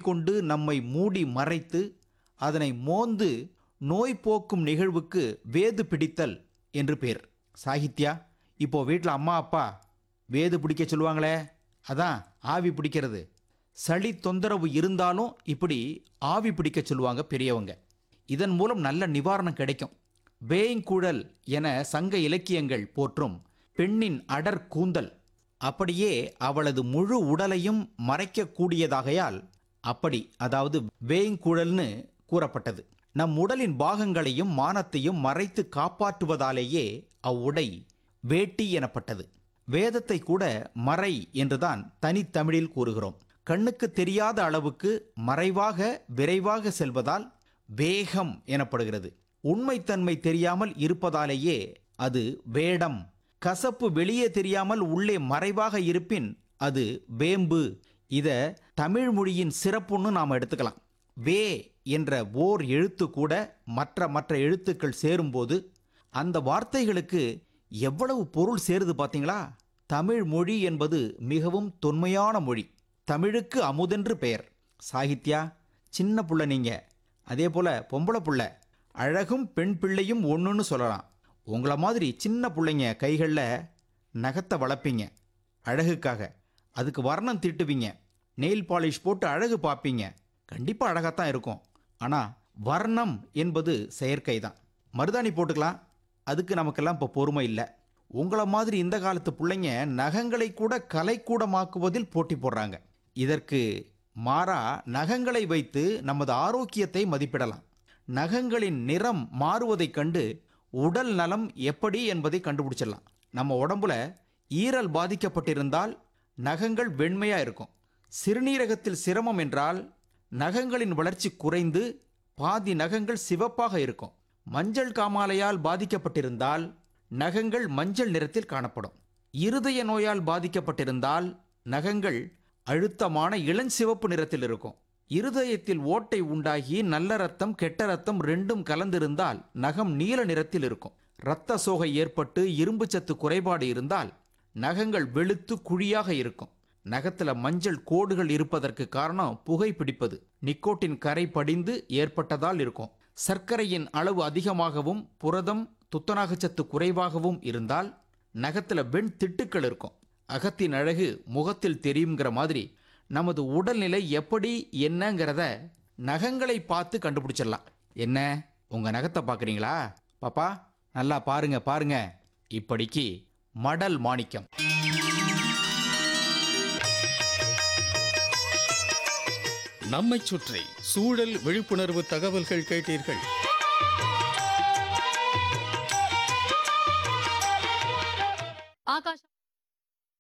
கொண்டு நம்மை மூடி மறைத்து அதனை மோந்து நோய் போக்கும் நிகழ்வுக்கு வேது பிடித்தல் என்று பேர் சாகித்யா இப்போ வீட்டில் அம்மா அப்பா வேது பிடிக்க சொல்லுவாங்களே அதான் ஆவி பிடிக்கிறது சளி தொந்தரவு இருந்தாலும் இப்படி ஆவி பிடிக்க சொல்லுவாங்க பெரியவங்க இதன் மூலம் நல்ல நிவாரணம் கிடைக்கும் வேய்ங்குழல் என சங்க இலக்கியங்கள் போற்றும் பெண்ணின் அடர் கூந்தல் அப்படியே அவளது முழு உடலையும் மறைக்கக்கூடியதாகையால் அப்படி அதாவது வேய்ங்குழல்னு கூறப்பட்டது நம் உடலின் பாகங்களையும் மானத்தையும் மறைத்து காப்பாற்றுவதாலேயே அவ்வுடை வேட்டி எனப்பட்டது வேதத்தை கூட மறை என்றுதான் தனித்தமிழில் கூறுகிறோம் கண்ணுக்கு தெரியாத அளவுக்கு மறைவாக விரைவாக செல்வதால் வேகம் எனப்படுகிறது உண்மைத்தன்மை தெரியாமல் இருப்பதாலேயே அது வேடம் கசப்பு வெளியே தெரியாமல் உள்ளே மறைவாக இருப்பின் அது வேம்பு இத தமிழ் மொழியின் சிறப்புன்னு நாம் எடுத்துக்கலாம் வே என்ற ஓர் எழுத்து கூட மற்ற மற்ற எழுத்துக்கள் சேரும்போது அந்த வார்த்தைகளுக்கு எவ்வளவு பொருள் சேருது பார்த்தீங்களா தமிழ் மொழி என்பது மிகவும் தொன்மையான மொழி தமிழுக்கு அமுதென்று பெயர் சாகித்யா சின்ன புள்ள நீங்க அதே போல பொம்பளை புள்ள அழகும் பெண் பிள்ளையும் ஒன்றுன்னு சொல்லலாம் உங்களை மாதிரி சின்ன பிள்ளைங்க கைகளில் நகத்தை வளர்ப்பீங்க அழகுக்காக அதுக்கு வர்ணம் தீட்டுவீங்க நெயில் பாலிஷ் போட்டு அழகு பார்ப்பீங்க கண்டிப்பாக அழகாத்தான் இருக்கும் ஆனால் வர்ணம் என்பது செயற்கை தான் மருதாணி போட்டுக்கலாம் அதுக்கு நமக்கெல்லாம் இப்போ பொறுமை இல்லை உங்களை மாதிரி இந்த காலத்து பிள்ளைங்க நகங்களை கூட கலைக்கூடமாக்குவதில் போட்டி போடுறாங்க இதற்கு மாறா நகங்களை வைத்து நமது ஆரோக்கியத்தை மதிப்பிடலாம் நகங்களின் நிறம் மாறுவதைக் கண்டு உடல் நலம் எப்படி என்பதை கண்டுபிடிச்சிடலாம் நம்ம உடம்புல ஈரல் பாதிக்கப்பட்டிருந்தால் நகங்கள் வெண்மையா இருக்கும் சிறுநீரகத்தில் சிரமம் என்றால் நகங்களின் வளர்ச்சி குறைந்து பாதி நகங்கள் சிவப்பாக இருக்கும் மஞ்சள் காமாலையால் பாதிக்கப்பட்டிருந்தால் நகங்கள் மஞ்சள் நிறத்தில் காணப்படும் இருதய நோயால் பாதிக்கப்பட்டிருந்தால் நகங்கள் அழுத்தமான இளஞ்சிவப்பு நிறத்தில் இருக்கும் இருதயத்தில் ஓட்டை உண்டாகி நல்ல ரத்தம் கெட்ட ரத்தம் ரெண்டும் கலந்திருந்தால் நகம் நீல நிறத்தில் இருக்கும் இரத்த சோகை ஏற்பட்டு இரும்பு சத்து குறைபாடு இருந்தால் நகங்கள் வெளுத்து குழியாக இருக்கும் நகத்துல மஞ்சள் கோடுகள் இருப்பதற்கு காரணம் புகை பிடிப்பது நிக்கோட்டின் கரை படிந்து ஏற்பட்டதால் இருக்கும் சர்க்கரையின் அளவு அதிகமாகவும் புரதம் துத்தநாகச்சத்து குறைவாகவும் இருந்தால் நகத்துல வெண் திட்டுக்கள் இருக்கும் அகத்தின் அழகு முகத்தில் தெரியுங்கிற மாதிரி நமது உடல்நிலை எப்படி என்னங்கிறத நகங்களை பார்த்து கண்டுபிடிச்சிடலாம் என்ன உங்க நகத்தை பார்க்குறீங்களா பாப்பா நல்லா பாருங்க பாருங்க இப்படிக்கு மடல் மாணிக்கம் நம்மைச் சுற்றி சூழல் விழிப்புணர்வு தகவல்கள் கேட்டீர்கள் ஆகாஷ்